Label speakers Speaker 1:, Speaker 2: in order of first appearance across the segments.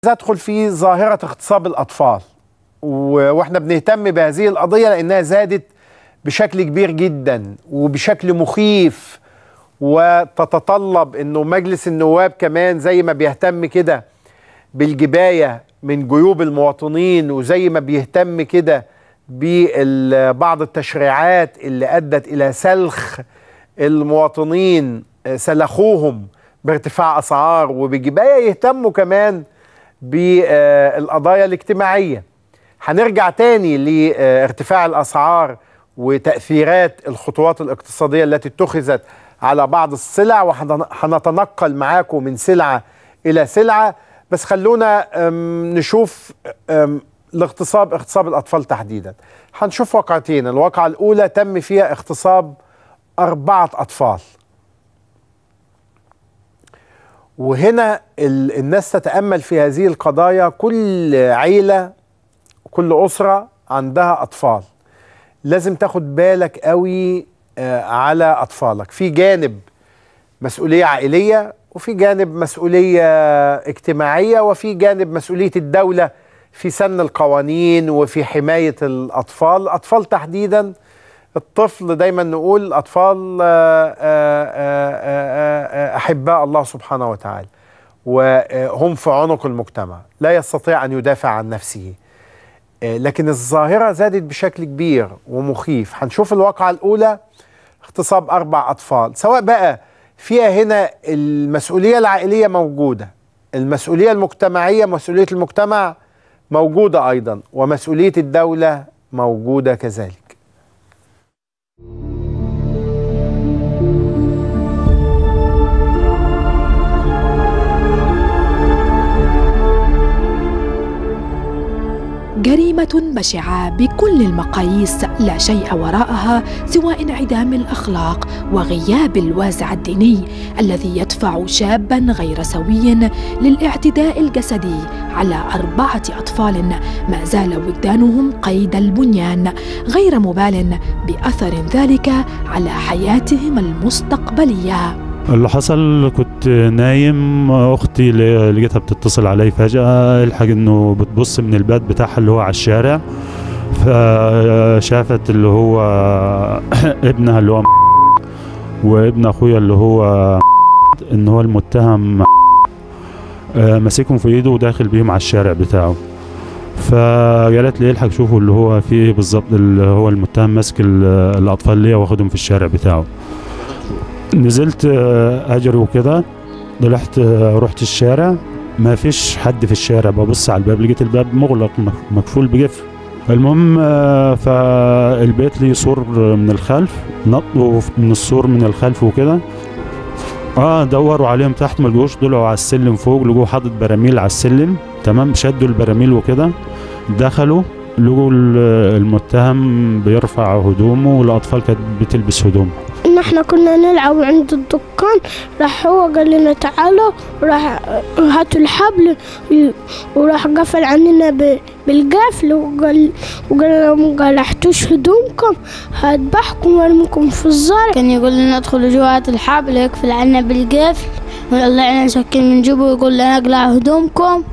Speaker 1: ادخل في ظاهره اغتصاب الاطفال و- واحنا بنهتم بهذه القضيه لانها زادت بشكل كبير جدا وبشكل مخيف وتتطلب انه مجلس النواب كمان زي ما بيهتم كده بالجبايه من جيوب المواطنين وزي ما بيهتم كده ببعض التشريعات اللي ادت الى سلخ المواطنين آه، سلخوهم بارتفاع اسعار وبجبايه يهتموا كمان بالقضايا الاجتماعيه هنرجع تاني لارتفاع الاسعار وتاثيرات الخطوات الاقتصاديه التي اتخذت على بعض السلع وهنتنقل معاكم من سلعه الى سلعه بس خلونا أم، نشوف أم، الاغتصاب اغتصاب الاطفال تحديدا هنشوف واقعتين الواقعه الاولى تم فيها اغتصاب اربعه اطفال وهنا ال- الناس تتامل في هذه القضايا كل عيله كل اسره عندها اطفال لازم تاخد بالك قوي آه، على اطفالك في جانب مسؤوليه عائليه وفي جانب مسؤوليه اجتماعيه وفي جانب مسؤوليه الدوله في سن القوانين وفي حمايه الاطفال الاطفال تحديدا الطفل دايما نقول الاطفال آه، آه، آه، آه، آه، احباء الله سبحانه وتعالى وهم في عنق المجتمع لا يستطيع ان يدافع عن نفسه آه، لكن الظاهره زادت بشكل كبير ومخيف هنشوف الواقعه الاولى اغتصاب اربع اطفال سواء بقى فيها هنا المسؤوليه العائليه موجوده المسؤوليه المجتمعيه مسؤوليه المجتمع موجوده ايضا ومسؤوليه الدوله موجوده كذلك
Speaker 2: جريمة بشعة بكل المقاييس لا شيء وراءها سوى انعدام الأخلاق وغياب الوازع الديني الذي يدفع شابا غير سوي للاعتداء الجسدي على أربعة أطفال ما زال وجدانهم قيد البنيان غير مبال بأثر ذلك على حياتهم المستقبلية
Speaker 3: اللي حصل كنت نايم اختي اللي لقيتها بتتصل علي فجأة الحق انه بتبص من الباب بتاعها اللي هو على الشارع فشافت اللي هو ابنها اللي هو وابن اخويا اللي هو ان هو المتهم آه، ماسكهم في ايده وداخل بيهم على الشارع بتاعه فقالت لي الحق شوفوا اللي هو في ايه بالظبط اللي هو المتهم ماسك ال- الاطفال ليا واخدهم في الشارع بتاعه نزلت آه، اجري وكده طلعت آه، رحت الشارع ما فيش حد في الشارع ببص على الباب لقيت الباب مغلق مك- مقفول بقفل المهم آه، فالبيت لي سور من الخلف نطوا من السور من الخلف وكده اه دوروا عليهم تحت ما لقوش طلعوا على السلم فوق لقوا حاطط براميل على السلم تمام شدوا البراميل وكده دخلوا لقوا ال- المتهم بيرفع هدومه والاطفال كانت بتلبس هدوم
Speaker 4: ان احنا كنا نلعب عند الدكان راح هو قال لنا تعالوا راح هاتوا الحبل وراح قفل عننا ب- بالقفل وقال وقال لهم قلعتوش هدومكم هذبحكم وارميكم في الزرع
Speaker 5: كان يقول لنا ادخلوا جوا هات الحبل يقفل عنا بالقفل ويطلع لنا سكين من جيبه ويقول لنا اقلع هدومكم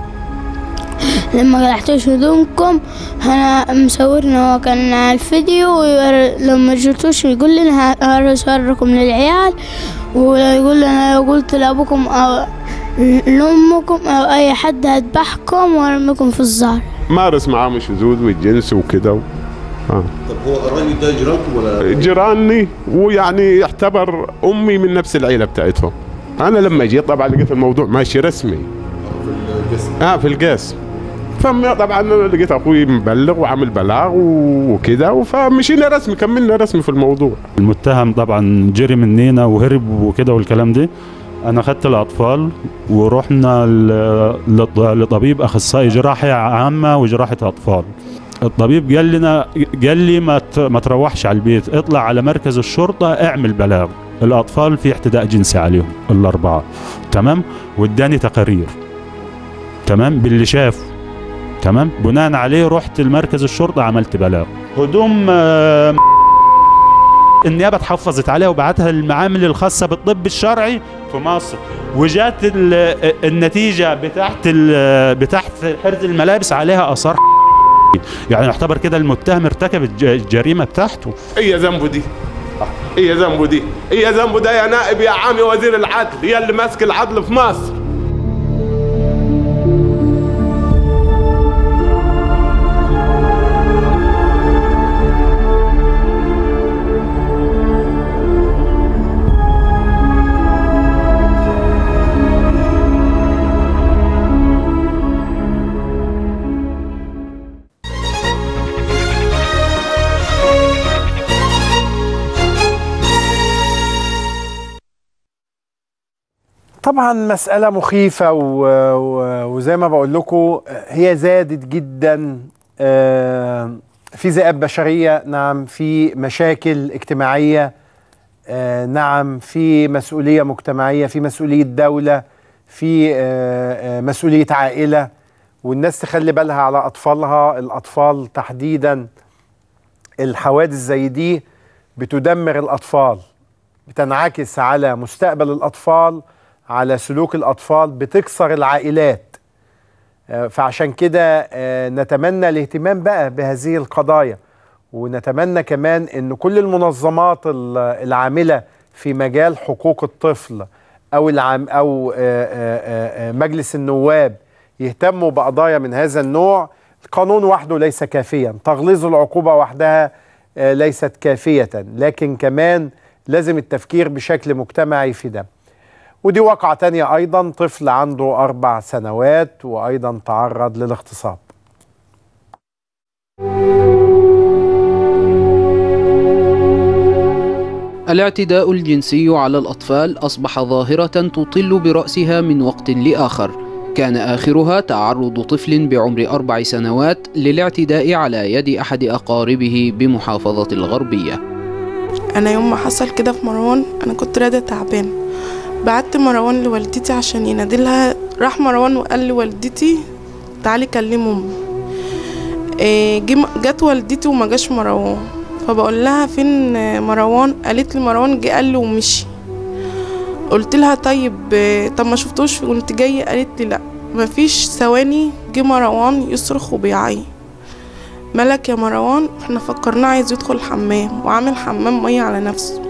Speaker 5: لما قلعتوش هدومكم انا مصورنا هو كان على الفيديو ويور- لما جبتوش يقول لنا هوري صوركم للعيال ويقول لنا لو قلت لابوكم او لامكم او اي حد هذبحكم وارميكم في الزرع
Speaker 6: مارس معاهم الشذوذ والجنس وكده و... آه.
Speaker 7: طب هو الراجل ده جيرانكم ولا
Speaker 6: جيراني ويعني يعتبر امي من نفس العيله بتاعتهم انا لما جيت طبعا لقيت الموضوع ماشي رسمي
Speaker 7: في القسم
Speaker 6: اه في القسم فم طبعا لقيت اخوي مبلغ وعامل بلاغ وكده فمشينا رسمي كملنا رسمي في الموضوع
Speaker 3: المتهم طبعا جري مننا وهرب وكده والكلام ده انا خدت الاطفال ورحنا ل- لط- لطبيب اخصائي جراحه عامه وجراحه اطفال الطبيب قال لنا قال لي ما ت- ما تروحش على البيت اطلع على مركز الشرطه اعمل بلاغ الاطفال في اعتداء جنسي عليهم الاربعه تمام واداني تقارير تمام باللي شافه تمام بناء عليه رحت لمركز الشرطه عملت بلاغ هدوم آه، النيابه اتحفظت عليها وبعتها للمعامل الخاصه بالطب الشرعي في مصر وجات ال- النتيجه بتاعت ال- بتاعت حرز الملابس عليها اثار يعني يعتبر كده المتهم ارتكب الج- الجريمه بتاعته
Speaker 6: ايه ذنبه دي ايه ذنبه دي ايه ذنبه ده يا نائب يا عامي وزير العدل يا اللي ماسك العدل في مصر
Speaker 1: طبعا مسألة مخيفة و... و... وزي ما بقول لكم هي زادت جدا آه، في ذئاب بشرية نعم في مشاكل اجتماعية آه، نعم في مسؤولية مجتمعية في مسؤولية دولة في آه، آه، مسؤولية عائلة والناس تخلي بالها على أطفالها الأطفال تحديدا الحوادث زي دي بتدمر الأطفال بتنعكس على مستقبل الأطفال على سلوك الأطفال بتكسر العائلات آه، فعشان كده آه، نتمنى الاهتمام بقى بهذه القضايا ونتمنى كمان ان كل المنظمات ال- العامله في مجال حقوق الطفل او العام او آه، آه، آه، مجلس النواب يهتموا بقضايا من هذا النوع القانون وحده ليس كافيا تغليظ العقوبه وحدها آه، ليست كافيه لكن كمان لازم التفكير بشكل مجتمعي في ده ودي واقعة تانية أيضا طفل عنده أربع سنوات وأيضا تعرض للاغتصاب
Speaker 8: الاعتداء الجنسي على الأطفال أصبح ظاهرة تطل برأسها من وقت لآخر كان آخرها تعرض طفل بعمر أربع سنوات للاعتداء على يد أحد أقاربه بمحافظة الغربية
Speaker 9: انا يوم ما حصل كده في مروان انا كنت راضيه تعبانه بعت مروان لوالدتي عشان ينادلها راح مروان وقال لوالدتي تعالي كلمي امي إيه، جه- جت والدتي وما جاش مروان فبقول لها فين آه، مروان قالت لي مروان جه قال لي ومشي قلت لها طيب آه، طب ما شفتوش وانت جايه قالت لي لا مفيش ثواني جه مروان يصرخ وبيعيط ملك يا مروان احنا فكرناه عايز يدخل الحمام وعامل حمام مية على نفسه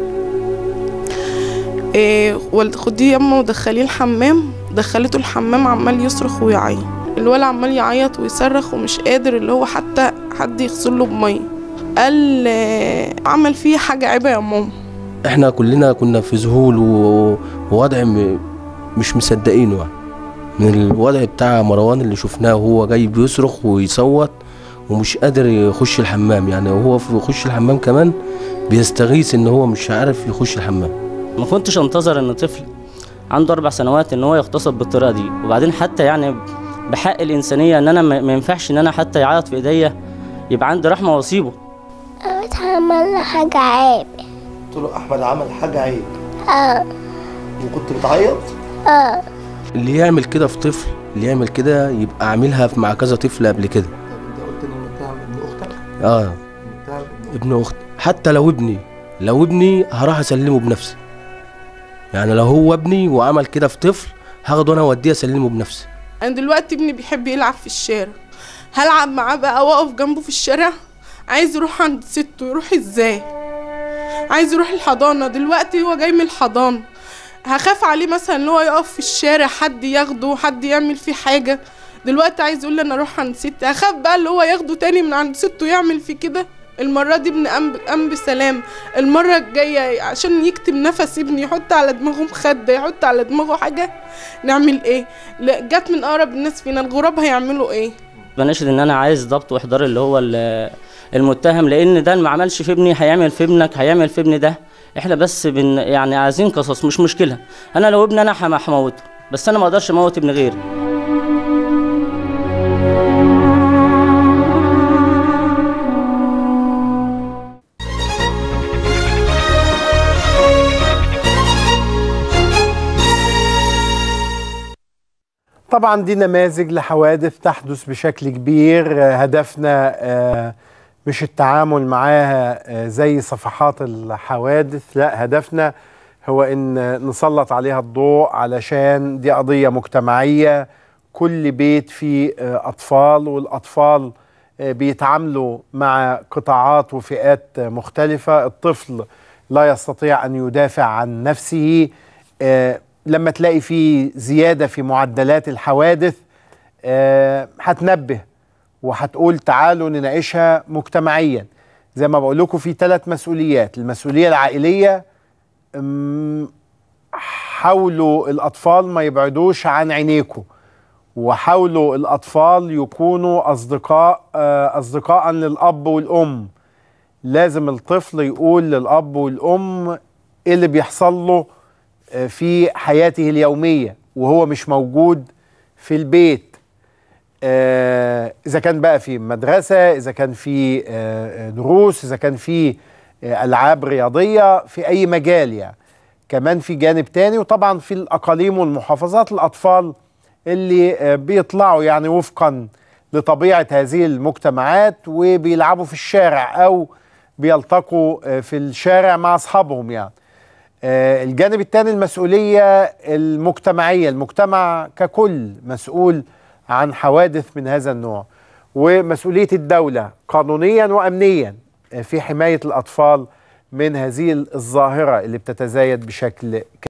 Speaker 9: إيه والد خديه يما ودخليه الحمام دخلته الحمام عمال يصرخ ويعيط الولد عمال يعيط ويصرخ ومش قادر اللي هو حتى حد يغسله بمية قال آه، عمل فيه حاجة عيبة يا ماما
Speaker 10: احنا كلنا كنا في ذهول و- ووضع م- مش مصدقينه يعني من الوضع بتاع مروان اللي شفناه وهو جاي بيصرخ ويصوت ومش قادر يخش الحمام يعني وهو في يخش الحمام كمان بيستغيث ان هو مش عارف يخش الحمام
Speaker 11: ما كنتش انتظر ان طفل عنده اربع سنوات ان هو يغتصب بالطريقه دي وبعدين حتى يعني بحق الانسانيه ان انا ما ما ينفعش ان انا حتى يعيط في ايديا يبقى عندي رحمه واسيبه
Speaker 4: اتعمل حاجة عيب
Speaker 12: قلت له احمد عمل حاجه عيب
Speaker 4: اه
Speaker 12: وكنت بتعيط
Speaker 4: اه
Speaker 10: اللي يعمل كده في طفل اللي يعمل كده يبقى عاملها مع كذا طفل قبل كده
Speaker 12: انت قلت ان المتهم ابن اختك
Speaker 10: اه
Speaker 12: المتهم
Speaker 10: ابن اختي حتى لو ابني لو ابني هروح اسلمه بنفسي يعني لو هو ابني وعمل كده في طفل هاخده انا واوديه اسلمه بنفسي
Speaker 9: انا دلوقتي ابني بيحب يلعب في الشارع هلعب معاه بقى واقف جنبه في الشارع عايز يروح عند سته يروح ازاي عايز يروح الحضانة دلوقتي هو جاي من الحضانة هخاف عليه مثلا ان هو يقف في الشارع حد ياخده حد يعمل فيه حاجة دلوقتي عايز يقول لي انا اروح عند ستي هخاف بقى اللي هو ياخده تاني من عند سته يعمل فيه كده المرة دي ابن قام قام بسلام المرة الجاية عشان يكتم نفس ابني يحط على دماغه مخدة يحط على دماغه حاجة نعمل ايه لا جت من اقرب الناس فينا الغراب هيعملوا ايه
Speaker 11: بناشد ان انا عايز ضبط واحضار اللي هو ال- المتهم لان ده اللي ما عملش في ابني هيعمل في ابنك هيعمل في ابني ده احنا بس بن يعني عايزين قصص مش مشكله انا لو ابني انا هم- هموته بس انا ما اقدرش اموت ابن غيري
Speaker 1: طبعا دي نماذج لحوادث تحدث بشكل كبير آه، هدفنا آه، مش التعامل معاها آه، زي صفحات الحوادث لا هدفنا هو ان نسلط عليها الضوء علشان دي قضية مجتمعية كل بيت فيه آه، أطفال والأطفال آه، بيتعاملوا مع قطاعات وفئات آه، مختلفة الطفل لا يستطيع أن يدافع عن نفسه آه، لما تلاقي فيه زيادة في معدلات الحوادث آه، هتنبه وهتقول تعالوا نناقشها مجتمعيا زي ما بقول لكم في ثلاث مسؤوليات المسؤولية العائلية أم، حاولوا الأطفال ما يبعدوش عن عينيكم وحاولوا الأطفال يكونوا أصدقاء آه، أصدقاء للأب والأم لازم الطفل يقول للأب والأم إيه اللي بيحصل له آه، في حياته اليومية وهو مش موجود في البيت آه، إذا كان بقى في مدرسة إذا كان في آه، آه، دروس إذا كان في آه، ألعاب رياضية في أي مجال يعني كمان في جانب تاني وطبعا في الأقاليم والمحافظات الأطفال اللي آه، بيطلعوا يعني وفقا لطبيعة هذه المجتمعات وبيلعبوا في الشارع أو بيلتقوا آه، في الشارع مع أصحابهم يعني آه، الجانب الثاني المسؤولية المجتمعية المجتمع ككل مسؤول عن حوادث من هذا النوع ومسؤولية الدولة قانونيا وأمنيا آه، في حماية الأطفال من هذه الظاهرة اللي بتتزايد بشكل كبير